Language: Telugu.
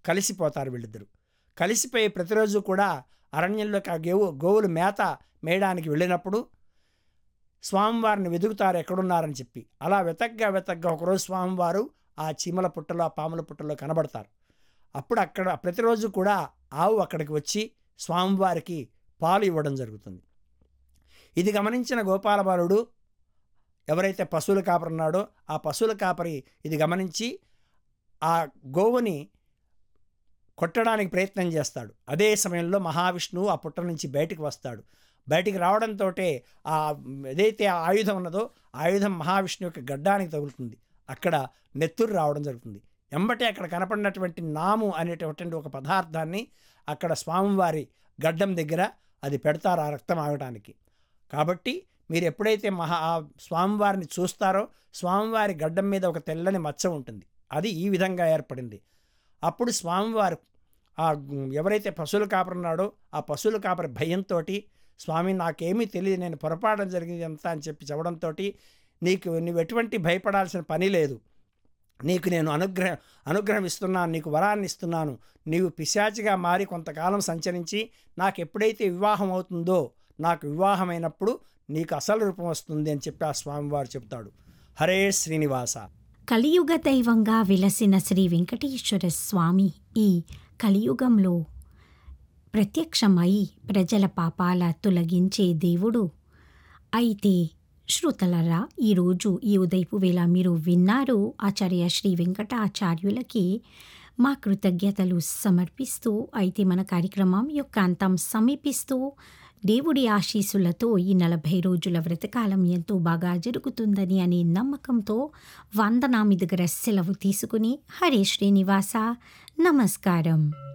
కలిసిపోతారు వీళ్ళిద్దరు కలిసిపోయి ప్రతిరోజు కూడా అరణ్యంలోకి ఆ గేవు గోవులు మేత మేయడానికి వెళ్ళినప్పుడు స్వామివారిని వెతుకుతారు ఎక్కడున్నారని చెప్పి అలా వెతగ్గా వెతగ్గా ఒకరోజు స్వామివారు ఆ చీమల పుట్టలో ఆ పాముల పుట్టలో కనబడతారు అప్పుడు అక్కడ ప్రతిరోజు కూడా ఆవు అక్కడికి వచ్చి స్వామివారికి పాలు ఇవ్వడం జరుగుతుంది ఇది గమనించిన గోపాలబాలుడు ఎవరైతే పశువుల కాపరి ఉన్నాడో ఆ పశువుల కాపరి ఇది గమనించి ఆ గోవుని కొట్టడానికి ప్రయత్నం చేస్తాడు అదే సమయంలో మహావిష్ణువు ఆ పుట్ట నుంచి బయటికి వస్తాడు బయటికి రావడంతో ఆ ఏదైతే ఆ ఆయుధం ఉన్నదో ఆయుధం మహావిష్ణువు యొక్క గడ్డానికి తగులుతుంది అక్కడ నెత్తురు రావడం జరుగుతుంది ఎంబటే అక్కడ కనపడినటువంటి నాము అనేటటువంటి ఒక పదార్థాన్ని అక్కడ స్వామివారి గడ్డం దగ్గర అది పెడతారు ఆ రక్తం ఆగటానికి కాబట్టి మీరు ఎప్పుడైతే మహా ఆ స్వామివారిని చూస్తారో స్వామివారి గడ్డం మీద ఒక తెల్లని మచ్చ ఉంటుంది అది ఈ విధంగా ఏర్పడింది అప్పుడు స్వామివారు ఆ ఎవరైతే పశువుల కాపరి ఉన్నాడో ఆ పశువుల కాపరి భయంతో స్వామి నాకేమీ తెలియదు నేను పొరపాటు జరిగింది అంతా అని చెప్పి చెప్పడంతో నీకు నువ్వు ఎటువంటి భయపడాల్సిన పని లేదు నీకు నేను అనుగ్రహం అనుగ్రహం ఇస్తున్నాను నీకు వరాన్ని ఇస్తున్నాను నీవు పిశాచిగా మారి కొంతకాలం సంచరించి నాకు ఎప్పుడైతే వివాహం అవుతుందో నాకు వివాహమైనప్పుడు నీకు అసలు రూపం వస్తుంది అని చెప్పి ఆ స్వామివారు చెప్తాడు హరే శ్రీనివాస కలియుగ దైవంగా విలసిన శ్రీ వెంకటేశ్వర స్వామి ఈ కలియుగంలో ప్రత్యక్షమై ప్రజల పాపాల తొలగించే దేవుడు అయితే శ్రోతలరా ఈరోజు ఈ ఉదయపు వేళ మీరు విన్నారు ఆచార్య శ్రీ వెంకటాచార్యులకి మా కృతజ్ఞతలు సమర్పిస్తూ అయితే మన కార్యక్రమం యొక్క అంతం సమీపిస్తూ దేవుడి ఆశీస్సులతో ఈ నలభై రోజుల వ్రతకాలం ఎంతో బాగా జరుగుతుందని అనే నమ్మకంతో వందనామి దగ్గర సెలవు తీసుకుని హరే శ్రీనివాస నమస్కారం